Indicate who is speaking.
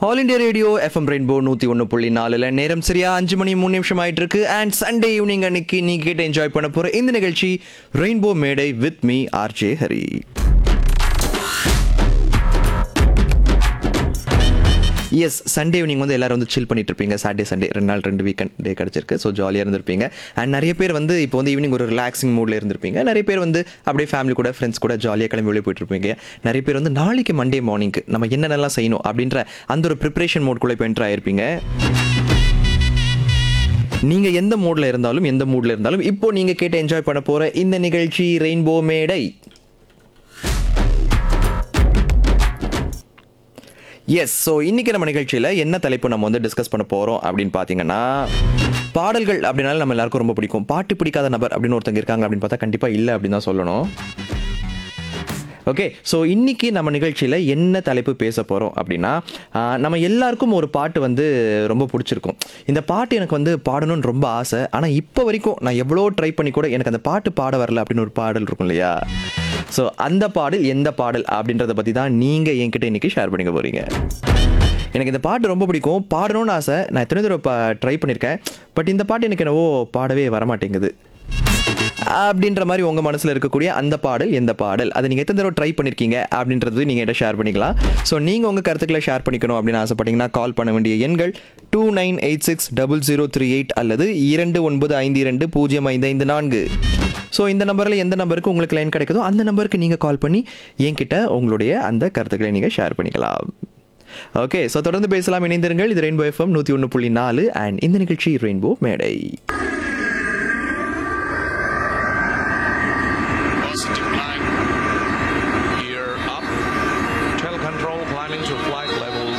Speaker 1: All India Radio FM Rainbow நூற்றி ஒன்று புள்ளி நாலில் நேரம் சரியா அஞ்சு மணி மூணு நிமிஷம் ஆயிட்டு இருக்கு அண்ட் சண்டே ஈவினிங் அன்னைக்கு நீங்க கிட்ட என்ஜாய் பண்ண போற இந்த நிகழ்ச்சி ரெயின்போ மேடை with me RJ Hari S Sunday evening வந்து எல்லாரும் வந்து சில் பண்ணிட்டு இருப்பீங்க சாட்டர்டே சண்டே ரெண்டு நாள் ரெண்டு வீக்கெண்ட் டே கிடச்சிருக்கு ஸோ ஜாலியாக இருந்திருப்பீங்க அண்ட் நிறைய பேர் வந்து இப்போ வந்து ஈவினிங் ஒரு ரிலாக்ஸிங் மூடில் இருந்திருப்பீங்க நிறைய பேர் வந்து அப்படியே ஃபேமிலி கூட ஃப்ரெண்ட்ஸ் கூட ஜாலியாக கிளம்பி வெளியே போயிட்டு இருப்பீங்க நிறைய பேர் வந்து நாளைக்கு மண்டே மார்னிங்க்கு நம்ம என்னென்னலாம் செய்யணும் அப்படின்ற அந்த ஒரு ப்ரிப்பரேஷன் மோட்குள்ளே இப்போ என்டர் ஆயிருப்பீங்க நீங்க எந்த மூட்ல இருந்தாலும் எந்த மூட்ல இருந்தாலும் இப்போ நீங்க கேட்டு என்ஜாய் பண்ண போற இந்த நிகழ்ச்சி ரெயின்போ மேடை எஸ் ஸோ இன்னைக்கு நம்ம நிகழ்ச்சியில் என்ன தலைப்பு நம்ம வந்து டிஸ்கஸ் பண்ண போகிறோம் அப்படின்னு பார்த்தீங்கன்னா பாடல்கள் அப்படின்னால நம்ம எல்லாருக்கும் ரொம்ப பிடிக்கும் பாட்டு பிடிக்காத நபர் அப்படின்னு ஒருத்தங்க இருக்காங்க அப்படின்னு பார்த்தா கண்டிப்பாக இல்லை அப்படின்னு தான் சொல்லணும் ஓகே ஸோ இன்னைக்கு நம்ம நிகழ்ச்சியில் என்ன தலைப்பு பேச போகிறோம் அப்படின்னா ஆஹ், நம்ம எல்லாருக்கும் ஒரு பாட்டு வந்து ரொம்ப பிடிச்சிருக்கும் இந்த பாட்டு எனக்கு வந்து பாடணும்னு ரொம்ப ஆசை ஆனால் இப்போ வரைக்கும் நான் எவ்வளோ ட்ரை பண்ணி கூட எனக்கு அந்த பாட்டு பாட வரல அப்படின்னு ஒரு பாடல் இருக்கும் இல்லையா ஸோ அந்த பாடல் எந்த பாடல் அப்படின்றத பற்றி தான் நீங்கள் என்கிட்ட இன்னைக்கு ஷேர் பண்ணிக்க போகிறீங்க எனக்கு இந்த பாட்டு ரொம்ப பிடிக்கும் பாடணும்னு ஆசை நான் எத்தனை தடவை ட்ரை பண்ணியிருக்கேன் பட் இந்த பாட்டு எனக்கு என்னவோ பாடவே வரமாட்டேங்குது அப்படின்ற மாதிரி உங்க மனசுல இருக்கக்கூடிய அந்த பாடல் எந்த பாடல் அதை நீங்க எத்தனை தடவை ட்ரை பண்ணிருக்கீங்க அப்படின்றது நீங்க என்கிட்ட ஷேர் பண்ணிக்கலாம் ஸோ நீங்க உங்க கருத்துக்களை ஷேர் பண்ணிக்கணும் அப்படின்னு ஆசைப்பட்டீங்கன்னா கால் பண்ண வேண்டிய எண்கள் two nine eight six double zero three eight அல்லது இரண்டு ஒன்பது ஐந்து இரண்டு பூஜ்ஜியம் ஐந்து ஐந்து நான்கு ஸோ இந்த நம்பரில் எந்த நம்பருக்கு உங்களுக்கு லைன் கிடைக்குதோ அந்த நம்பருக்கு நீங்கள் கால் பண்ணி என்கிட்ட உங்களுடைய அந்த கருத்துக்களை நீங்கள் ஷேர் பண்ணிக்கலாம் ஓகே ஸோ தொடர்ந்து பேசலாம் இணைந்திருங்கள் இது ரெயின்போ எஃப்எம் நூற்றி ஒன்று புள்ளி நாலு அண்ட் இந்த நிகழ்ச்சி ரெயின்போ மேடை
Speaker 2: Positive line. Gear up. Tail control climbing to flight level